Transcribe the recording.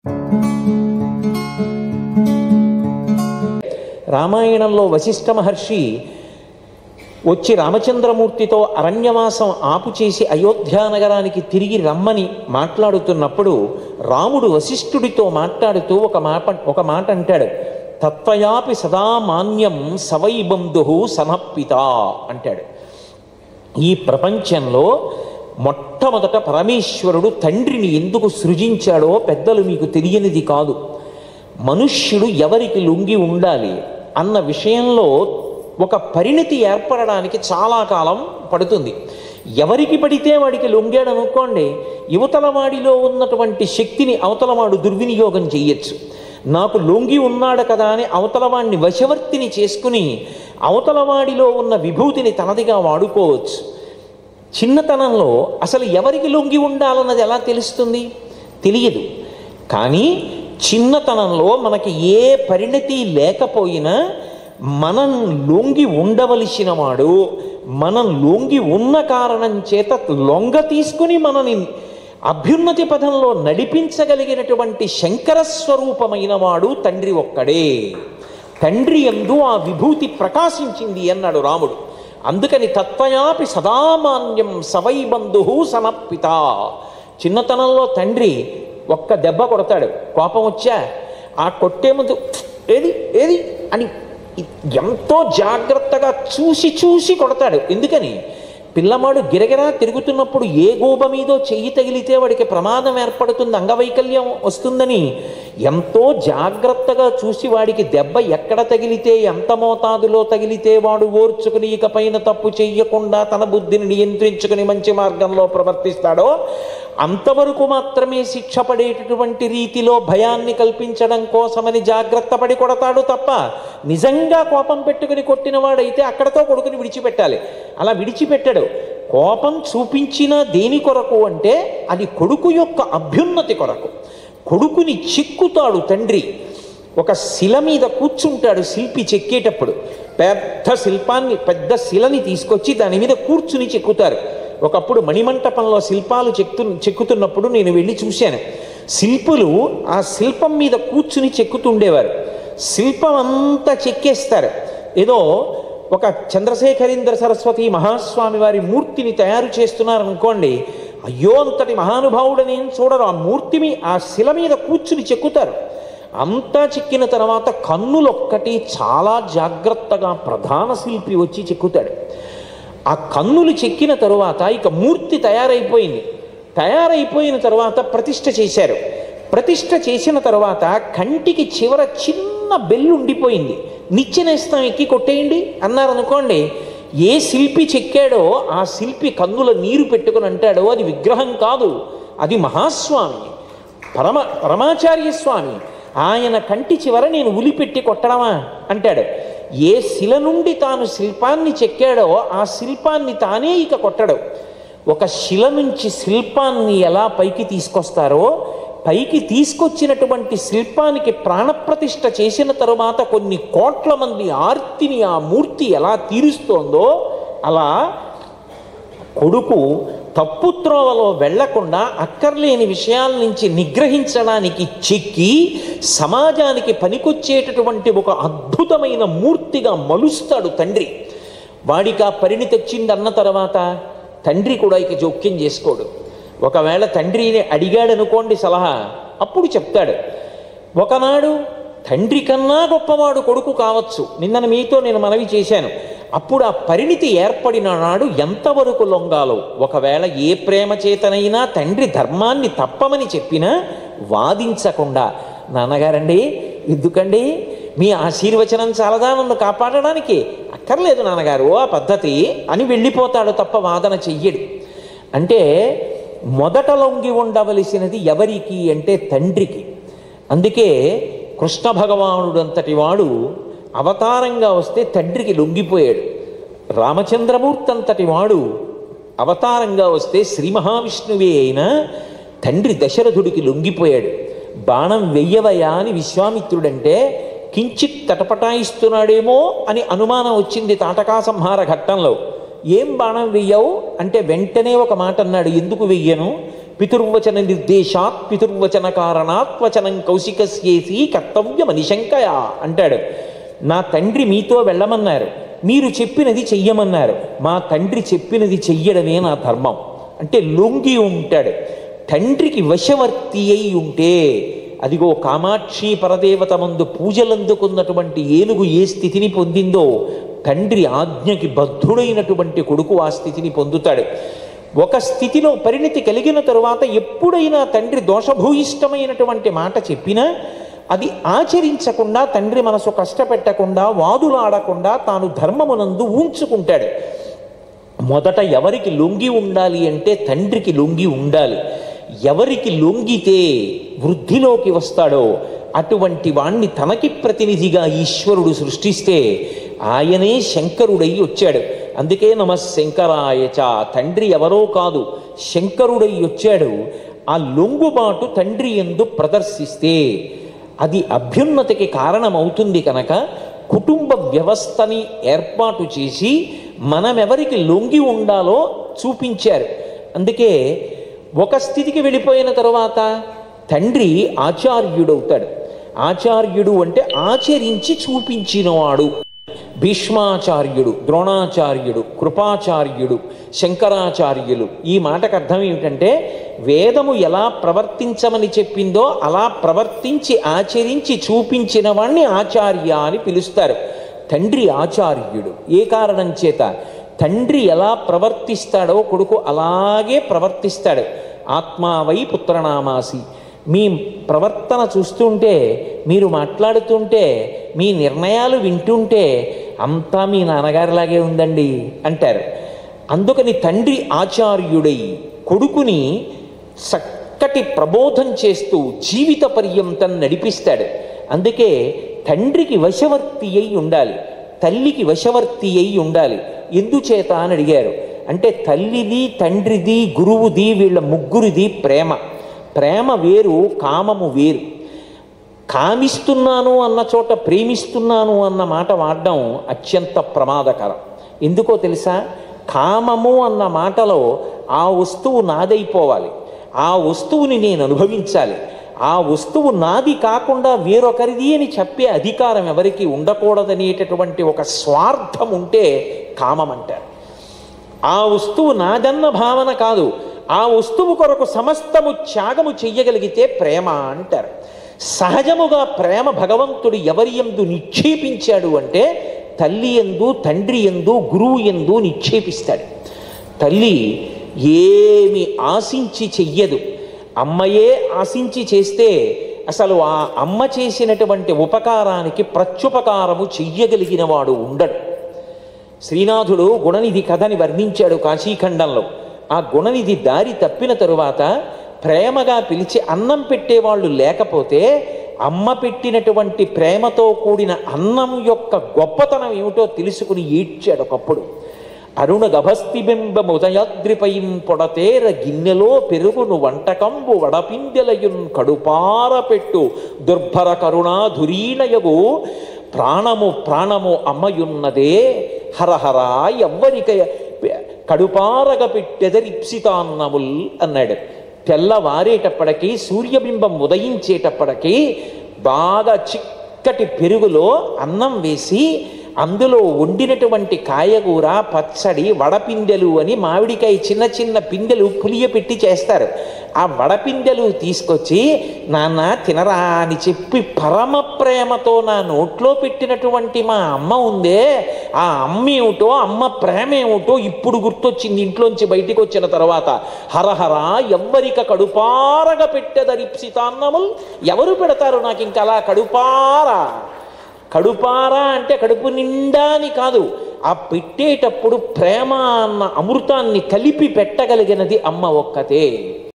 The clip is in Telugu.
రామాయణంలో వశిష్ఠ మహర్షి వచ్చి రామచంద్రమూర్తితో అరణ్యవాసం ఆపు చేసి అయోధ్యా నగరానికి తిరిగి రమ్మని మాట్లాడుతున్నప్పుడు రాముడు వశిష్ఠుడితో మాట్లాడుతూ ఒక మాట ఒక మాట అంటాడు తత్వయాపి సదా మాన్యం సవై బంధు సనప్పిత అంటాడు ఈ ప్రపంచంలో మొట్టమొదట పరమేశ్వరుడు తండ్రిని ఎందుకు సృజించాడో పెద్దలు మీకు తెలియనిది కాదు మనుష్యుడు ఎవరికి లొంగి ఉండాలి అన్న విషయంలో ఒక పరిణతి ఏర్పడడానికి చాలా కాలం పడుతుంది ఎవరికి పడితే వాడికి లొంగాడు అనుకోండి యువతల వాడిలో ఉన్నటువంటి శక్తిని అవతలవాడు దుర్వినియోగం చెయ్యొచ్చు నాకు లొంగి ఉన్నాడు కదా అని అవతలవాడిని వశవర్తిని చేసుకుని అవతలవాడిలో ఉన్న విభూతిని తనదిగా వాడుకోవచ్చు చిన్నతనంలో అసలు ఎవరికి లొంగి ఉండాలన్నది ఎలా తెలుస్తుంది తెలియదు కానీ చిన్నతనంలో మనకి ఏ పరిణతి లేకపోయినా మనం లొంగి ఉండవలసిన వాడు మనం లొంగి ఉన్న కారణం చేత లొంగ తీసుకుని మనని అభ్యున్నతి పదంలో నడిపించగలిగినటువంటి శంకర స్వరూపమైన వాడు తండ్రి ఒక్కడే తండ్రి ఎందు ఆ విభూతి ప్రకాశించింది అన్నాడు రాముడు అందుకని తత్వయాపి సదామాన్యం సవై బంధు సమర్పిత చిన్నతనంలో తండ్రి ఒక్క దెబ్బ కొడతాడు కోపం వచ్చా ఆ కొట్టే ముందు ఏది ఏది అని ఎంతో జాగ్రత్తగా చూసి చూసి కొడతాడు ఎందుకని పిల్లవాడు గిరగిరా తిరుగుతున్నప్పుడు ఏ గోబ మీదో చెయ్యి తగిలితే వాడికి ప్రమాదం ఏర్పడుతుంది అంగవైకల్యం వస్తుందని ఎంతో జాగ్రత్తగా చూసి వాడికి దెబ్బ ఎక్కడ తగిలితే ఎంత మోతాదులో తగిలితే వాడు ఓర్చుకుని ఇకపైన తప్పు చెయ్యకుండా తన బుద్ధిని నియంత్రించుకుని మంచి మార్గంలో ప్రవర్తిస్తాడో అంతవరకు మాత్రమే శిక్ష పడేటటువంటి రీతిలో భయాన్ని కల్పించడం కోసమని జాగ్రత్త పడి కొడతాడు తప్ప నిజంగా కోపం పెట్టుకుని కొట్టిన వాడైతే అక్కడతో కొడుకుని విడిచిపెట్టాలి అలా విడిచిపెట్టాడు కోపం చూపించిన దేని కొరకు అంటే అది కొడుకు యొక్క అభ్యున్నతి కొరకు కొడుకుని చిక్కుతాడు తండ్రి ఒక శిల మీద కూర్చుంటాడు శిల్పి చెక్కేటప్పుడు పెద్ద శిల్పాన్ని పెద్ద శిలని తీసుకొచ్చి దాని మీద కూర్చుని చెక్కుతారు ఒకప్పుడు మణిమంటపంలో శిల్పాలు చెక్తు చెక్కుతున్నప్పుడు నేను వెళ్ళి చూశాను శిల్పులు ఆ శిల్పం మీద కూర్చుని చెక్కుతుండేవారు శిల్పం అంతా చెక్కేస్తారు ఏదో ఒక చంద్రశేఖరేంద్ర సరస్వతి మహాస్వామి వారి మూర్తిని తయారు చేస్తున్నారనుకోండి అయ్యో అంతటి మహానుభావుడని ఏం చూడరు ఆ మూర్తిని ఆ శిల మీద కూర్చుని చెక్కుతారు అంతా చెక్కిన తర్వాత కన్నులొక్కటి చాలా జాగ్రత్తగా ప్రధాన శిల్పి వచ్చి చెక్కుతాడు ఆ కన్నులు చెక్కిన తరువాత ఇక మూర్తి తయారైపోయింది తయారైపోయిన తరువాత ప్రతిష్ఠ చేశారు ప్రతిష్ఠ చేసిన తరువాత కంటికి చివర చిన్న బెల్లు ఉండిపోయింది నిచ్చెనేస్తాం ఎక్కి కొట్టేయండి అన్నారనుకోండి ఏ శిల్పి చెక్కాడో ఆ శిల్పి కన్నుల నీరు పెట్టుకుని అంటాడో అది విగ్రహం కాదు అది మహాస్వామి పరమ పరమాచార్య స్వామి ఆయన కంటి చివర నేను ఉలిపెట్టి కొట్టడమా అంటాడు ఏ శిల నుండి తాను శిల్పాన్ని చెక్కాడో ఆ శిల్పాన్ని తానే ఇక కొట్టడు ఒక శిల నుంచి శిల్పాన్ని ఎలా పైకి తీసుకొస్తారో పైకి తీసుకొచ్చినటువంటి శిల్పానికి ప్రాణప్రతిష్ఠ చేసిన తరువాత కొన్ని కోట్ల మంది ఆర్తిని ఆ మూర్తి ఎలా తీరుస్తోందో అలా కొడుకు తప్పుత్రోవలో వెళ్లకుండా అక్కర్లేని విషయాల నుంచి నిగ్రహించడానికి చెక్కి సమాజానికి పనికొచ్చేటటువంటి ఒక అద్భుతమైన మూర్తిగా మలుస్తాడు తండ్రి వాడికి ఆ పరిణితి వచ్చింది అన్న తర్వాత తండ్రి కూడా ఇక జోక్యం చేసుకోడు ఒకవేళ తండ్రిని అడిగాడు అనుకోండి సలహా అప్పుడు చెప్తాడు ఒకనాడు తండ్రి కన్నా గొప్పవాడు కొడుకు కావచ్చు నిన్న మీతో నేను మనవి చేశాను అప్పుడు ఆ పరిణితి ఏర్పడిన నాడు ఎంతవరకు లొంగాలో ఒకవేళ ఏ ప్రేమ చేతనైనా తండ్రి ధర్మాన్ని తప్పమని చెప్పినా వాదించకుండా నాన్నగారండి ఎందుకండి మీ ఆశీర్వచనం చాలదా నన్ను కాపాడడానికి అక్కర్లేదు నాన్నగారు ఆ పద్ధతి అని వెళ్ళిపోతాడు తప్ప వాదన చెయ్యడు అంటే మొదట లొంగి ఉండవలసినది ఎవరికి అంటే తండ్రికి అందుకే కృష్ణ భగవానుడు అంతటి వాడు అవతారంగా వస్తే తండ్రికి లొంగిపోయాడు రామచంద్రమూర్తి అంతటి వాడు అవతారంగా వస్తే శ్రీ మహావిష్ణువే అయినా తండ్రి దశరథుడికి లొంగిపోయాడు బాణం వెయ్యవయా అని విశ్వామిత్రుడంటే కించిత్ తటపటాయిస్తున్నాడేమో అని అనుమానం వచ్చింది తాటకా సంహార ఘట్టంలో ఏం బాణం వెయ్యవు అంటే వెంటనే ఒక మాట అన్నాడు ఎందుకు వెయ్యను పితుర్వచన నిర్దేశాత్ పితుర్వచన కారణాత్ వచనం కౌశికస్యేసి కర్తవ్యమనిశంకయ అంటాడు నా తండ్రి మీతో వెళ్ళమన్నారు మీరు చెప్పినది చెయ్యమన్నారు మా తండ్రి చెప్పినది చెయ్యడమే నా ధర్మం అంటే లొంగి ఉంటాడు తండ్రికి వశవర్తి అయి ఉంటే అదిగో కామాక్షి పరదేవత మందు పూజలందుకున్నటువంటి ఏనుగు ఏ స్థితిని పొందిందో తండ్రి ఆజ్ఞకి బద్ధుడైనటువంటి కొడుకు ఆ స్థితిని పొందుతాడు ఒక స్థితిలో పరిణితి కలిగిన తరువాత ఎప్పుడైనా తండ్రి దోషభూయిష్టమైనటువంటి మాట చెప్పినా అది ఆచరించకుండా తండ్రి మనసు కష్టపెట్టకుండా వాదులాడకుండా తాను ధర్మమునందు ఉంచుకుంటాడు మొదట ఎవరికి లొంగి ఉండాలి అంటే తండ్రికి లొంగి ఉండాలి ఎవరికి లొంగితే వృద్ధిలోకి వస్తాడో అటువంటి వాణ్ణి తనకి ప్రతినిధిగా ఈశ్వరుడు సృష్టిస్తే ఆయనే శంకరుడై వచ్చాడు అందుకే నమ శంకరాయచ తండ్రి ఎవరో కాదు శంకరుడై వచ్చాడు ఆ లొంగుబాటు తండ్రి ఎందు ప్రదర్శిస్తే అది అభ్యున్నతికి కారణమవుతుంది కనుక కుటుంబ వ్యవస్థని ఏర్పాటు చేసి మనమెవరికి లొంగి ఉండాలో చూపించారు అందుకే ఒక స్థితికి వెళ్ళిపోయిన తర్వాత తండ్రి ఆచార్యుడవుతాడు ఆచార్యుడు అంటే ఆచరించి చూపించినవాడు భీష్మాచార్యుడు ద్రోణాచార్యుడు కృపాచార్యుడు శంకరాచార్యులు ఈ మాటకు అర్థం ఏమిటంటే వేదము ఎలా ప్రవర్తించమని చెప్పిందో అలా ప్రవర్తించి ఆచరించి చూపించిన వాణ్ణి ఆచార్య అని పిలుస్తారు తండ్రి ఆచార్యుడు ఏ కారణం చేత తండ్రి ఎలా ప్రవర్తిస్తాడో కొడుకు అలాగే ప్రవర్తిస్తాడు ఆత్మావై పుత్రనామాసి మీ ప్రవర్తన చూస్తుంటే మీరు మాట్లాడుతుంటే మీ నిర్ణయాలు వింటుంటే అంతా మీ నాన్నగారిలాగే ఉందండి అంటారు అందుకని తండ్రి ఆచార్యుడై కొడుకుని చక్కటి ప్రబోధం చేస్తూ జీవిత పర్యంతం నడిపిస్తాడు అందుకే తండ్రికి వశవర్తి అయి ఉండాలి తల్లికి వశవర్తి అయి ఉండాలి ఎందుచేత అని అడిగారు అంటే తల్లిది తండ్రిది గురువుది వీళ్ళ ముగ్గురిది ప్రేమ ప్రేమ వేరు కామము వేరు కామిస్తున్నాను అన్న చోట ప్రేమిస్తున్నాను అన్న మాట వాడడం అత్యంత ప్రమాదకరం ఎందుకో తెలుసా కామము అన్న మాటలో ఆ వస్తువు నాదైపోవాలి ఆ వస్తువుని నేను అనుభవించాలి ఆ వస్తువు నాది కాకుండా వేరొకరిది అని చెప్పే అధికారం ఎవరికి ఉండకూడదనేటటువంటి ఒక స్వార్థం ఉంటే కామం అంటారు ఆ వస్తువు నాదన్న భావన కాదు ఆ వస్తువు కొరకు సమస్తము త్యాగము చెయ్యగలిగితే ప్రేమ అంటారు సహజముగా ప్రేమ భగవంతుడు ఎవరి ఎందు నిక్షేపించాడు అంటే తల్లి ఎందు తండ్రి ఎందు గురువు ఎందు నిక్షేపిస్తాడు తల్లి ఏమి ఆశించి చెయ్యదు అమ్మయే ఆశించి చేస్తే అసలు ఆ అమ్మ చేసినటువంటి ఉపకారానికి ప్రత్యుపకారము చెయ్యగలిగిన వాడు ఉండడు శ్రీనాథుడు గుణనిధి కథని వర్ణించాడు కాశీఖండంలో ఆ గుణనిధి దారి తప్పిన తరువాత ప్రేమగా పిలిచి అన్నం పెట్టేవాళ్ళు లేకపోతే అమ్మ పెట్టినటువంటి ప్రేమతో కూడిన అన్నం యొక్క గొప్పతనం ఏమిటో తెలుసుకుని ఏడ్చాడు ఒకప్పుడు అరుణ గభస్తిబింబ ఉదయాద్రిపైం పొడతేర గిన్నెలో పెరుగును వంటకంబు వడపిందెలయున్ కడుపార పెట్టు దుర్భర కరుణా ధురీణయగు ప్రాణము ప్రాణము అమ్మయున్నదే హరహర ఎవ్వరిక కడుపారగ పెట్టెదరిప్సితాన్నముల్ అన్నాడు తెల్లవారేటప్పటికీ సూర్యబింబం ఉదయించేటప్పటికీ బాగా చిక్కటి పెరుగులో అన్నం వేసి అందులో వండినటువంటి కాయగూర పచ్చడి వడపిందెలు అని మామిడికాయ చిన్న చిన్న పిందెలు పులియపెట్టి చేస్తారు ఆ వడపిందెలు తీసుకొచ్చి నాన్న తినరా అని చెప్పి పరమ ప్రేమతో నా నోట్లో పెట్టినటువంటి మా అమ్మ ఉందే ఆ అమ్మ ఏమిటో అమ్మ ప్రేమ ఏమిటో ఇప్పుడు గుర్తొచ్చింది ఇంట్లోంచి బయటికి వచ్చిన తర్వాత హరహర ఎవ్వరిక కడుపారగా పెట్టెదరిప్సితాన్నముల్ ఎవరు పెడతారు నాకు ఇంకా అలా కడుపారా కడుపారా అంటే కడుపు నిండా అని కాదు ఆ పెట్టేటప్పుడు ప్రేమ అన్న అమృతాన్ని కలిపి పెట్టగలిగినది అమ్మ ఒక్కతే